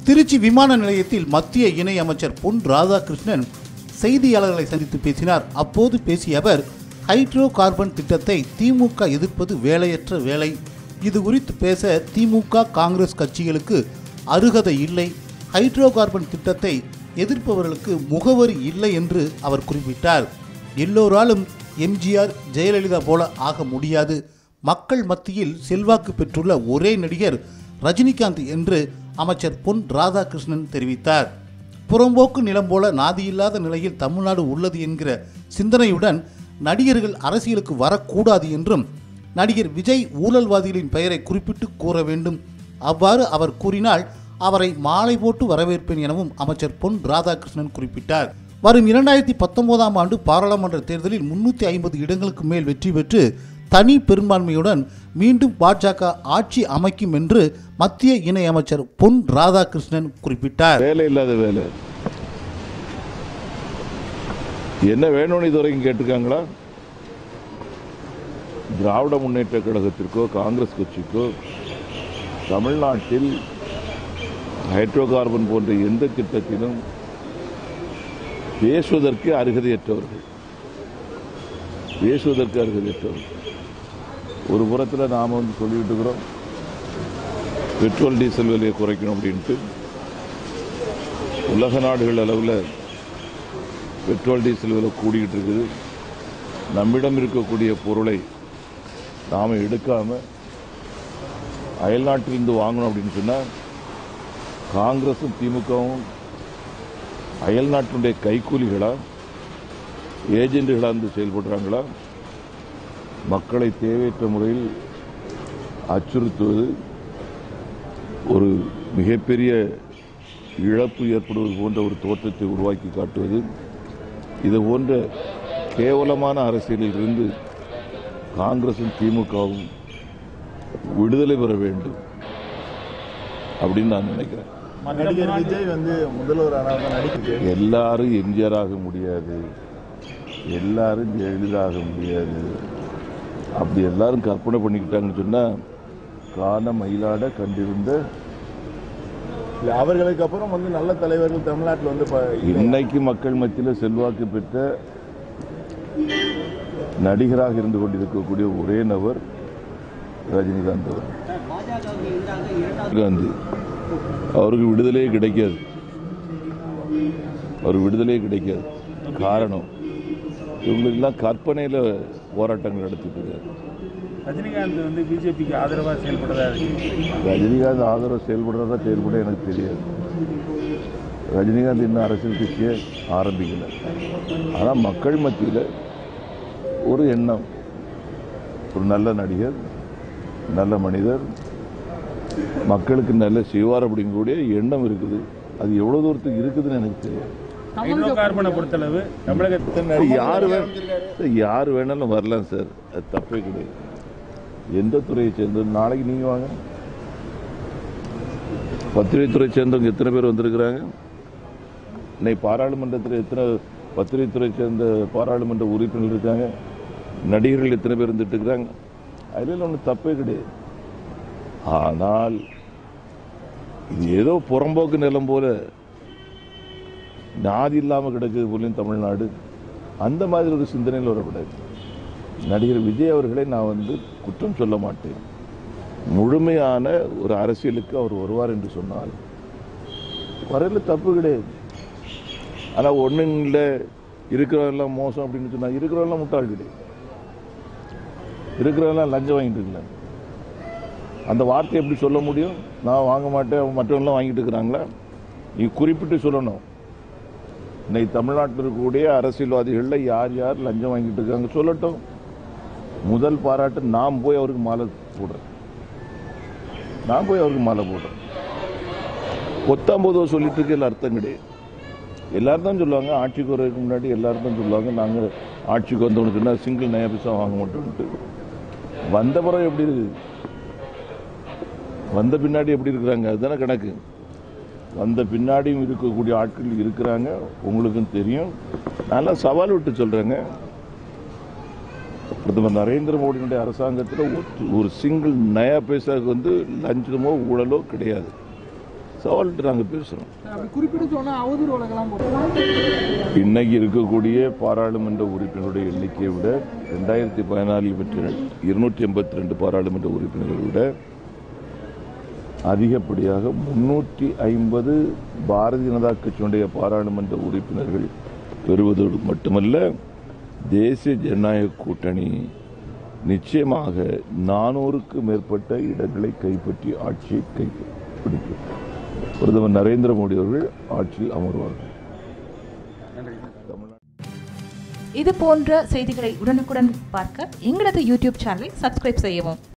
திருச்சி விமான நிலையத்தில் மத்திய இணை அமைச்சர் பொன் ராதாகிருஷ்ணன் செய்தியாளர்களை சந்தித்து பேசினார் அப்போது பேசிய அவர் ஹைட்ரோ கார்பன் திட்டத்தை திமுக எதிர்ப்பது வேலையற்ற வேலை இது குறித்து பேச திமுக காங்கிரஸ் கட்சிகளுக்கு அருகதை இல்லை ஹைட்ரோ கார்பன் திட்டத்தை எதிர்ப்பவர்களுக்கு முகவரி இல்லை என்று அவர் குறிப்பிட்டார் எல்லோராலும் எம்ஜிஆர் ஜெயலலிதா போல ஆக முடியாது மக்கள் மத்தியில் செல்வாக்கு பெற்றுள்ள ஒரே நடிகர் ரஜினிகாந்த் என்று அமைச்சர் பொன் ராதாகிருஷ்ணன் தெரிவித்தார் புறம்போக்கு நிலம் போல நாதியில்லாத நிலையில் தமிழ்நாடு உள்ளது என்கிற சிந்தனையுடன் நடிகர்கள் அரசியலுக்கு வரக்கூடாது என்றும் நடிகர் விஜய் ஊழல்வாதிகளின் பெயரை குறிப்பிட்டு கூற வேண்டும் அவ்வாறு அவர் கூறினால் அவரை மாலை போட்டு வரவேற்பேன் எனவும் அமைச்சர் பொன் ராதாகிருஷ்ணன் குறிப்பிட்டார் வரும் இரண்டாயிரத்தி பத்தொன்பதாம் ஆண்டு பாராளுமன்ற தேர்தலில் முன்னூற்றி ஐம்பது இடங்களுக்கு மேல் வெற்றி பெற்று தனி பெரும்பான்மையுடன் மீண்டும் பாஜக ஆட்சி அமைக்கும் என்று மத்திய இணையமைச்சர் பொன் ராதாகிருஷ்ணன் குறிப்பிட்டார் வேலை இல்லாத வேலை என்ன வேணும்னு இது வரைக்கும் கேட்டிருக்காங்களா திராவிட முன்னேற்ற கழகத்திற்கோ காங்கிரஸ் கட்சிக்கோ தமிழ்நாட்டில் ஹைட்ரோ கார்பன் போன்ற எந்த திட்டத்திலும் பேசுவதற்கு அருகதையற்றவர்கள் பேசுவதற்கு அருகதையற்றவர்கள் ஒரு புறத்தில் நாம் வந்து சொல்லிட்டு இருக்கிறோம் பெட்ரோல் டீசல் விலையை குறைக்கணும் அப்படின்ட்டு உலக நாடுகள் அளவில் பெட்ரோல் டீசல் விலை கூடிக்கிட்டு இருக்குது நம்மிடம் இருக்கக்கூடிய பொருளை நாம் எடுக்காமல் அயல்நாட்டிலிருந்து வாங்கணும் அப்படின்னு சொன்னால் காங்கிரஸும் திமுகவும் அயல்நாட்டினுடைய கைக்கூலிகளா ஏஜென்ட்டுகளாக இருந்து செயல்படுறாங்களா மக்களை தேவையற்ற முறையில் அச்சுறுத்துவது ஒரு மிகப்பெரிய இழப்பு ஏற்படுவது போன்ற ஒரு தோற்றத்தை உருவாக்கி காட்டுவது இது போன்ற கேவலமான அரசியலில் இருந்து காங்கிரசும் திமுகவும் விடுதலை பெற வேண்டும் அப்படின்னு நான் நினைக்கிறேன் நடிகர் விஜய் வந்து முதல்வராக நடிக்க எல்லாரும் எம்ஜிஆர் ஆக முடியாது எல்லாரும் ஜெயலலிதா ஆக முடியாது அப்படி எல்லாரும் கற்பனை பண்ணிக்கிட்டாங்கன்னு சொன்னா காண மயிலாட கண்டிருந்த இல்ல, அவர்களுக்கு அப்புறம் வந்து நல்ல தலைவர்கள் தமிழ்நாட்டில் வந்து ப- இல்லை. இன்னைக்கு மக்கள் மத்தியில் செல்வாக்கு பெற்ற நடிகராக இருந்து கொண்டிருக்கக்கூடிய ஒரே நபர் ரஜினிகாந்த் அவர் காந்தி அவருக்கு விடுதலையே கிடைக்காது அவர் விடுதலையே கிடைக்காது காரணம் இவங்களுக்கெல்லாம் கற்பனையில் போராட்டங்கள் நடத்திட்டு இருக்காரு ரஜினிகாந்த் வந்து பிஜேபிக்கு ஆதரவாக செயல்படுறதா இருக்கு ரஜினிகாந்த் ஆதரவு செயல்படுறதா செயல்பட எனக்கு தெரியாது ரஜினிகாந்த் இன்னும் அரசியல் கட்சியை ஆரம்பிக்கல ஆனால் மக்கள் மத்தியில் ஒரு எண்ணம் ஒரு நல்ல நடிகர் நல்ல மனிதர் மக்களுக்கு நல்ல செய்வார் அப்படிங்கக்கூடிய எண்ணம் இருக்குது அது எவ்வளோ தூரத்துக்கு இருக்குதுன்னு எனக்கு தெரியாது ஹைட்ரோ கார்பனை பொறுத்தளவு தமிழகத்தின் அது யார் வே யார் வேணாலும் வரலாம் சார் அது தப்பே கிடையாது எந்த துறையை சேர்ந்தது நாளைக்கு நீங்கள் வாங்க பத்திரிகைத்துறை சேர்ந்தவங்க எத்தனை பேர் வந்திருக்கிறாங்க இன்னைக்கு பாராளுமன்றத்தில் எத்தனை பத்திரிகைத்துறை சேர்ந்த பாராளுமன்ற உறுப்பினர்கள் இருக்காங்க நடிகர்கள் எத்தனை பேர் இருந்துட்டு இருக்கிறாங்க அதில் ஒன்றும் தப்பே கிடையாது ஆனால் இது ஏதோ புறம்போக்கு நிலம் போல நாதி இல்லாமல் கிடக்குது போலையும் தமிழ்நாடு அந்த மாதிரி ஒரு சிந்தனையில் வரக்கூடாது நடிகர் விஜய் அவர்களை நான் வந்து குற்றம் சொல்ல மாட்டேன் முழுமையான ஒரு அரசியலுக்கு அவர் வருவார் என்று சொன்னால் வரையில் தப்பு கிடையாது ஆனால் ஒன்றும் இல்லை இருக்கிறவெல்லாம் மோசம் அப்படின்னு சொன்னால் இருக்கிறவெல்லாம் முட்டாள் கிடையாது இருக்கிறவெல்லாம் லஞ்சம் வாங்கிட்டு இருக்கல அந்த வார்த்தை எப்படி சொல்ல முடியும் நான் வாங்க மாட்டேன் மற்றவங்களாம் வாங்கிட்டு இருக்கிறாங்களா நீ குறிப்பிட்டு சொல்லணும் இன்னைக்கு தமிழ்நாட்டில் இருக்கக்கூடிய அரசியல்வாதிகளில் யார் யார் லஞ்சம் வாங்கிட்டு இருக்காங்க சொல்லட்டும் முதல் பாராட்டு நான் போய் அவருக்கு மாலை போடுறேன் நான் போய் அவருக்கு மாலை போடுறேன் பொத்தாம்போதோ சொல்லிட்டு இருக்க அர்த்தம் கிடையாது எல்லாரும் தான் சொல்லுவாங்க ஆட்சிக்கு வரதுக்கு முன்னாடி எல்லாரும் தான் சொல்லுவாங்க நாங்கள் ஆட்சிக்கு வந்தவனு சொன்னால் சிங்கிள் நயா பைசா வாங்க மாட்டோம்ட்டு வந்த பிறகு எப்படி இருக்குது வந்த பின்னாடி எப்படி இருக்கிறாங்க அதுதானே கணக்கு வந்த பின்னாடியும் இருக்கக்கூடிய ஆட்கள் இருக்கிறாங்க உங்களுக்கும் தெரியும் நல்லா சவால் விட்டு சொல்றேங்க பிரதமர் நரேந்திர மோடியினுடைய அரசாங்கத்தில் ஒரு- ஒரு சிங்கிள் நயா பைசாவுக்கு வந்து லஞ்சமோ ஊழலோ கிடையாது சவால்கிட்ட நாங்கள் பேசுகிறோம் அப்படி குறிப்பிட்டு சொன்னா அவதூறு வழக்கெல்லாம் போட்டு இன்னைக்கு இருக்கக்கூடிய பாராளுமன்ற உறுப்பினருடைய எண்ணிக்கையை விட ரெண்டாயிரத்தி பதினாலில் பெற்ற இருநூற்றி எண்பத்தி ரெண்டு பாராளுமன்ற உறுப்பினர்களை விட அதிகப்படியாக முன்னூற்றி ஐம்பது பாரதிய ஜனதா கட்சியினுடைய பாராளுமன்ற உறுப்பினர்கள் பெறுவதோடு மட்டுமல்ல தேசிய ஜனநாயக கூட்டணி நிச்சயமாக நானூறுக்கு மேற்பட்ட இடங்களை கைப்பற்றி ஆட்சியை கைப்பிடிக்கும் பிரதமர் நரேந்திர மோடி அவர்கள் ஆட்சியில் அமர்வார்கள் இது போன்ற செய்திகளை உடனுக்குடன் பார்க்க எங்களது யூடியூப் சேனலை சப்ஸ்கிரைப் செய்யவும்